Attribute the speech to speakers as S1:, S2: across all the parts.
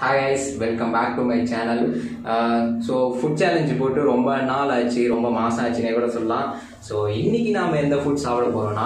S1: hi guys welcome back to my channel so food challenge போட்டு ரொம்ப நாள் ஆச்சு ரொம்ப மாதம் ஆச்சுன்னே கூட சொல்லலாம் ஸோ இன்னைக்கு நாம் எந்த ஃபுட் சாப்பிட போகிறோம்னா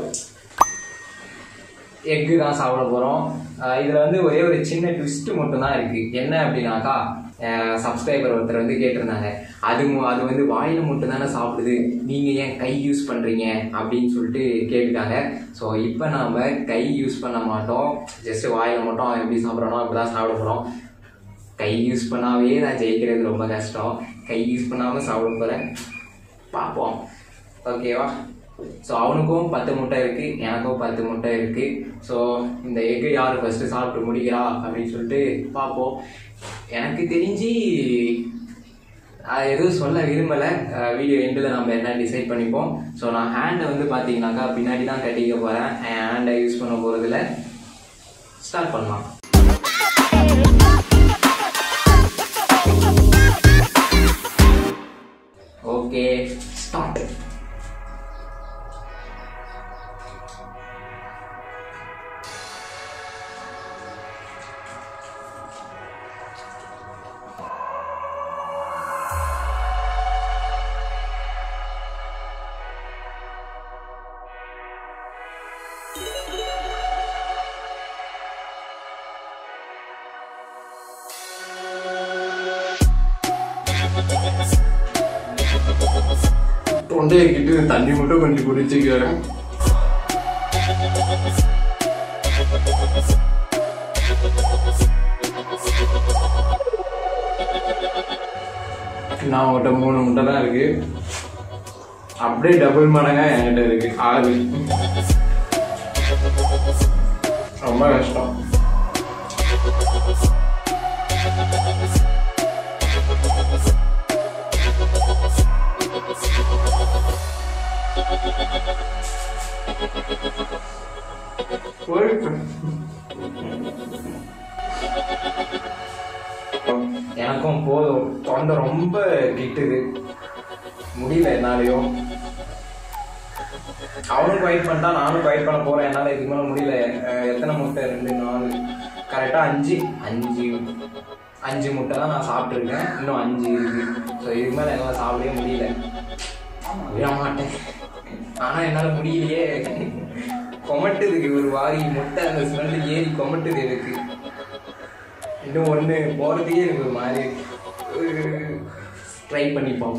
S1: எக்கு தான் சாப்பிட போகிறோம் இதில் வந்து ஒரே ஒரு சின்ன ட்விஸ்ட் மட்டும் தான் இருக்குது என்ன அப்படின்னாக்கா சப்ஸ்கிரைபர் ஒருத்தர் வந்து கேட்டிருந்தாங்க அது மு- அது வந்து வாயில் மட்டும் தானே சாப்பிடுது நீங்கள் ஏன் கை யூஸ் பண்ணுறீங்க அப்படின்னு சொல்லிட்டு கேட்டுட்டாங்க ஸோ இப்போ நாம் கை யூஸ் பண்ண மாட்டோம் ஜஸ்ட் வாயில் மட்டும் எப்படி சாப்பிட்றோனோ அப்படி தான் சாப்பிட போகிறோம் கை யூஸ் பண்ணாவே நான் ஜெயிக்கிறது ரொம்ப கஷ்டம் கை யூஸ் பண்ணாமல் சாப்பிட போகிறேன் பார்ப்போம் ஓகேவா ஸோ அவனுக்கும் பத்து முட்டை இருக்கு எனக்கும் பத்து முட்டை இருக்கு ஸோ இந்த எக்கு யார் ஃபர்ஸ்ட் சாப்பிட்டு முடிக்கிறா அப்படின்னு சொல்லிட்டு பார்ப்போம் எனக்கு தெரிஞ்சு அது எதுவும் சொல்ல விரும்பலை வீடியோ எண்டில் நம்ம என்ன டிசைட் பண்ணிப்போம் ஸோ நான் ஹேண்டை வந்து பார்த்தீங்கன்னாக்கா பின்னாடி தான் கட்டிக்க போகிறேன் என் ஹேண்டை யூஸ் பண்ண போகிறதுல ஸ்டார்ட் பண்ணலாம் ஓகே ஸ்டார்ட் தொண்டையை கிட்டு தண்ணி மட்டும் கொஞ்சம் குடிச்சுக்கிறேன் நான் உங்கள்கிட்ட மூணு முட்டை தான் இருக்கு அப்படியே டபுள் மடங்கா என்கிட்ட இருக்கு ஆறு ரொம்ப கஷ்டம் போயிட்டு எனக்கும் போதும் தொண்டை ரொம்ப கிட்டுது முடியல என்னாலையும் அவனும் குவைட் பண்ணிட்டா நானும் குவைட் பண்ண போறேன் என்னால இதுக்கு மேல முடியல அஹ் எத்தனை முட்டை ரெண்டு நாலு கரெக்டா அஞ்சு அஞ்சு அஞ்சு முட்டை தான் நான் சாப்பிட்டுருக்கேன் இன்னும் அஞ்சு இருக்கு ஸோ இதுக்கு மேல என்னால சாப்பிடவே முடியல விட மாட்டேன் ஆனா என்னால முடியலையே கொமட்டுதுக்கு ஒரு வாரி முட்டை அந்த ஸ்மெல்லு ஏறி கொமட்டுது எனக்கு இன்னும் ஒன்று போகிறதுக்கே எனக்கு ஒரு மாதிரி ட்ரை பண்ணிப்போம்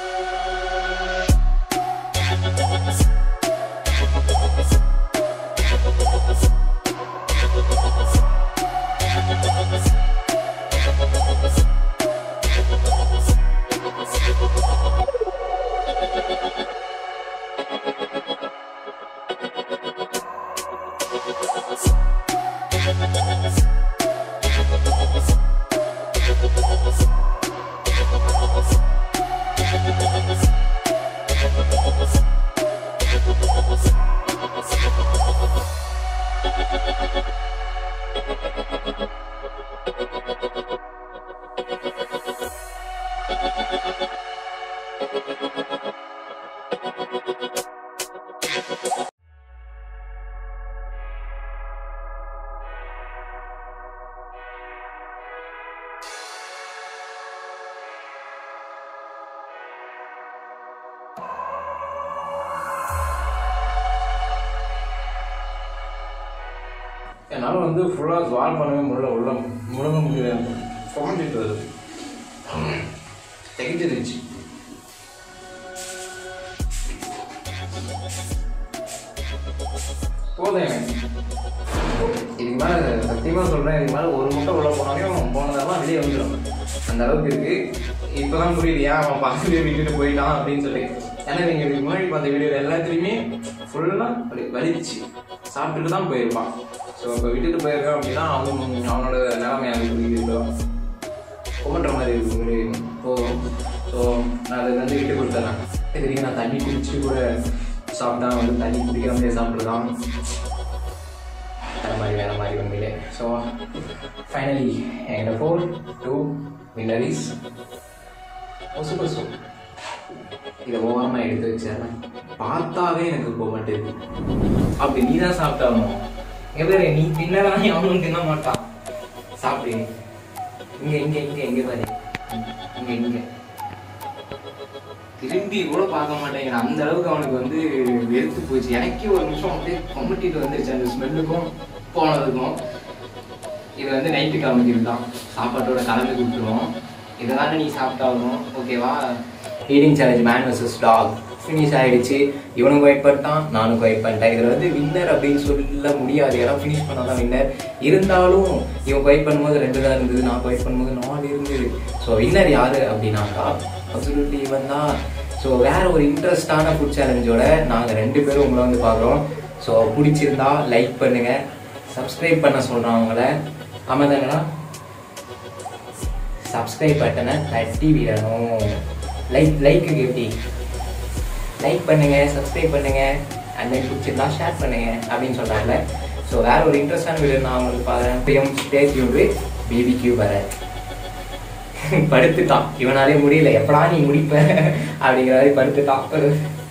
S1: என்னால் வந்து ஃபுல்லாக ஸ்வால் பண்ணவே முடியல உள்ள முழுங்க முடியல குறைஞ்சிட்டு வருது திகச்சிருச்சு போதும் எனக்கு இதுக்கு மேலே சத்தியமாக சொல்கிறேன் இதுக்கு மேலே ஒரு முட்டை உள்ள போனாலும் போனதெல்லாம் வெளியே வந்துடும் அந்த அளவுக்கு இருக்கு இப்போதான் புரியுது ஏன் அவன் பக்கத்துலேயே விட்டுட்டு போயிட்டான் அப்படின்னு சொல்லி ஏன்னா நீங்கள் இதுக்கு முன்னாடி பார்த்த வீடியோவில் எல்லாத்துலேயுமே ஃபுல்லாக அப்படி வலிச்சு சாப்பிட்டுட்டு தான் போயிருப்பான் ஸோ இப்போ விட்டுட்டு போயிருக்கான் அப்படின்னா அவன் அவனோட நிலைமை எனக்கு புரியுது குமட்டுற மாதிரி இருக்கு போதும் ஸோ நான் அதை வந்து விட்டு கொடுத்துறேன் இதுக்கு நான் தண்ணி குடிச்சு கூட சாப்பிட்டா வந்து தண்ணி குடிக்கிற மாதிரி சாப்பிட்ருக்கான் வேறு மாதிரி வேறு மாதிரி உண்மையிலே ஸோ ஃபைனலி என்கிட்ட ஃபோர் டூ வின்னரிஸ் கொசு கொசு இதை ஓரமாக எடுத்து வச்சேன் பார்த்தாவே எனக்கு போக மாட்டேது அப்படி நீ தான் சாப்பிட்டாகணும் எவ்வளோ நீ தின்னலாம் அவனும் தின்ன மாட்டான் சாப்பிடு இங்க இங்க இங்க இங்க பாரு இங்க இங்க திரும்பி கூட பார்க்க மாட்டேங்கிறான் அந்த அளவுக்கு அவனுக்கு வந்து வெறுத்து போச்சு எனக்கே ஒரு நிமிஷம் அப்படியே கொமட்டிட்டு வந்துருச்சு அந்த ஸ்மெல்லுக்கும் போனதுக்கும் இது வந்து நைட்டு கிளம்பிருந்தான் சாப்பாட்டோட கலந்து கொடுத்துருவோம் இதெல்லாம் நீ சாப்பிட்டாகணும் ஓகேவா eating challenge man versus dog finish ஆயிடுச்சு இவனும் குவைட் பண்ணிட்டான் நானும் குவைட் பண்ணிட்டேன் இதில் வந்து வின்னர் அப்படின்னு சொல்ல முடியாது ஏன்னா ஃபினிஷ் பண்ணாதான் வின்னர் இருந்தாலும் இவன் குவைட் பண்ணும்போது ரெண்டு தான் இருந்தது நான் குவைட் பண்ணும்போது நாலு இருந்தது ஸோ வின்னர் யாரு அப்படின்னாக்கா அப்சல்யூட்லி இவன் தான் ஸோ வேற ஒரு இன்ட்ரெஸ்டான ஃபுட் சேலஞ்சோட நாங்கள் ரெண்டு பேரும் உங்களை வந்து பார்க்குறோம் ஸோ பிடிச்சிருந்தா லைக் பண்ணுங்க சப்ஸ்கிரைப் பண்ண சொல்கிறோம் அவங்கள ஆமாம் தானேண்ணா சப்ஸ்கிரைப் பட்டனை தட்டி விடணும் லைக் லைக்கு எப்படி லைக் பண்ணுங்க சப்ஸ்கிரைப் பண்ணுங்க அண்ட் தென் பிடிச்சிருந்தா ஷேர் பண்ணுங்க அப்படின்னு சொல்றாங்கல்ல ஸோ வேற ஒரு இன்ட்ரெஸ்டான வீடியோ நான் உங்களுக்கு பார்க்குறேன் பிஎம் ஸ்டேட் யூ வித் பிபி கியூ பரத் படுத்துட்டான் இவனாலே முடியல எப்படா நீ முடிப்ப அப்படிங்கிற மாதிரி படுத்துட்டான்